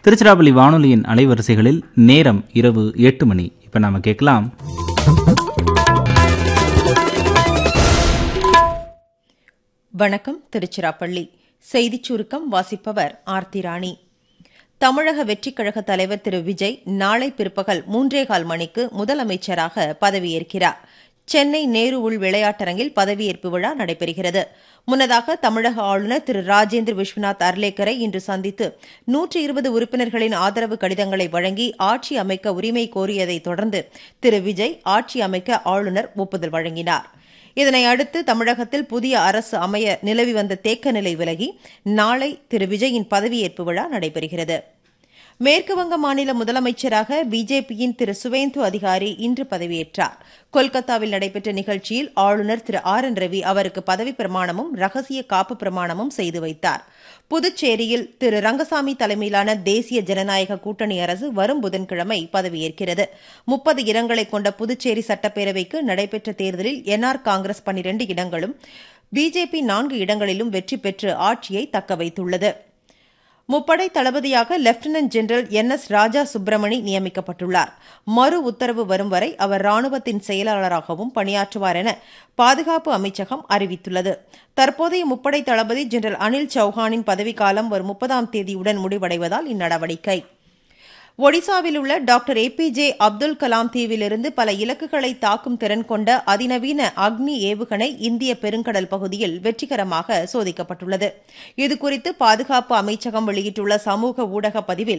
திருச்சிராப்பள்ளி வானொலியின் அலைவரிசைகளில் நேரம் இரவு எட்டு மணி இப்ப நாம கேட்கலாம் வணக்கம் திருச்சிராப்பள்ளி செய்திச் சுருக்கம் வாசிப்பவர் ஆர்த்தி ராணி தமிழக வெற்றிக் கழக தலைவர் திரு விஜய் நாளை பிற்பகல் மூன்றே கால் மணிக்கு முதலமைச்சராக பதவியேற்கிறார் சென்னை நேரு உள் விளையாட்டரங்கில் பதவியேற்பு விழா நடைபெறுகிறது முன்னதாக தமிழக ஆளுநர் திரு ராஜேந்திர விஸ்வநாத் அர்லேக்கரை இன்று சந்தித்து நூற்றி இருபது உறுப்பினர்களின் ஆதரவு கடிதங்களை வழங்கி ஆட்சி அமைக்க உரிமை கோரியதைத் தொடர்ந்து திரு விஜய் ஆட்சி அமைக்க ஆளுநர் ஒப்புதல் வழங்கினார் இதனை அடுத்து தமிழகத்தில் புதிய அரசு அமைய நிலவி வந்த தேக்க நிலை விலகி நாளை திரு விஜயின் பதவியேற்பு விழா நடைபெறுகிறது மேற்குவங்க மாநில முதலமைச்சராக பிஜேபியின் திரு சுவேந்து அதிகாரி இன்று பதவியேற்றார் கொல்கத்தாவில் நடைபெற்ற நிகழ்ச்சியில் ஆளுநர் திரு ஆர் என் ரவி அவருக்கு பதவி பிரமாணமும் ரகசிய காப்பு பிரமாணமும் செய்து வைத்தார் புதுச்சேரியில் திரு ரங்கசாமி தலைமையிலான தேசிய ஜனநாயக கூட்டணி அரசு வரும் புதன்கிழமை பதவியேற்கிறது முப்பது இடங்களை கொண்ட புதுச்சேரி சட்டப்பேரவைக்கு நடைபெற்ற தேர்தலில் என்ஆர் காங்கிரஸ் பனிரண்டு இடங்களும் பிஜேபி நான்கு இடங்களிலும் வெற்றி பெற்று ஆட்சியை தக்கவைத்துள்ளது முப்படை தளபதியாக lieutenant general N S Raja Subramani நியமிக்கப்பட்டுள்ளார் மறு உத்தரவு வரும் வரை அவர் ராணுவத்தின் செயலாளராகவும் பணியாற்றுவார் என பாதுகாப்பு அமைச்சகம் அறிவித்துள்ளது தற்போதைய முப்படை தளபதி ஜெனரல் அனில் சௌஹானின் பதவிக்காலம் வரும் முப்பதாம் தேதியுடன் முடிவடைவதால் இந்நடவடிக்கை ஒடிசாவில் உள்ள doctor A P J Abdul Kalam தீவிலிருந்து பல இலக்குகளை தாக்கும் திறன் கொண்ட அதிநவீன அக்னி ஏவுகணை இந்திய பெருங்கடல் பகுதியில் வெற்றிகரமாக சோதிக்கப்பட்டுள்ளது இதுகுறித்து பாதுகாப்பு அமைச்சகம் வெளியிட்டுள்ள சமூக ஊடக பதிவில்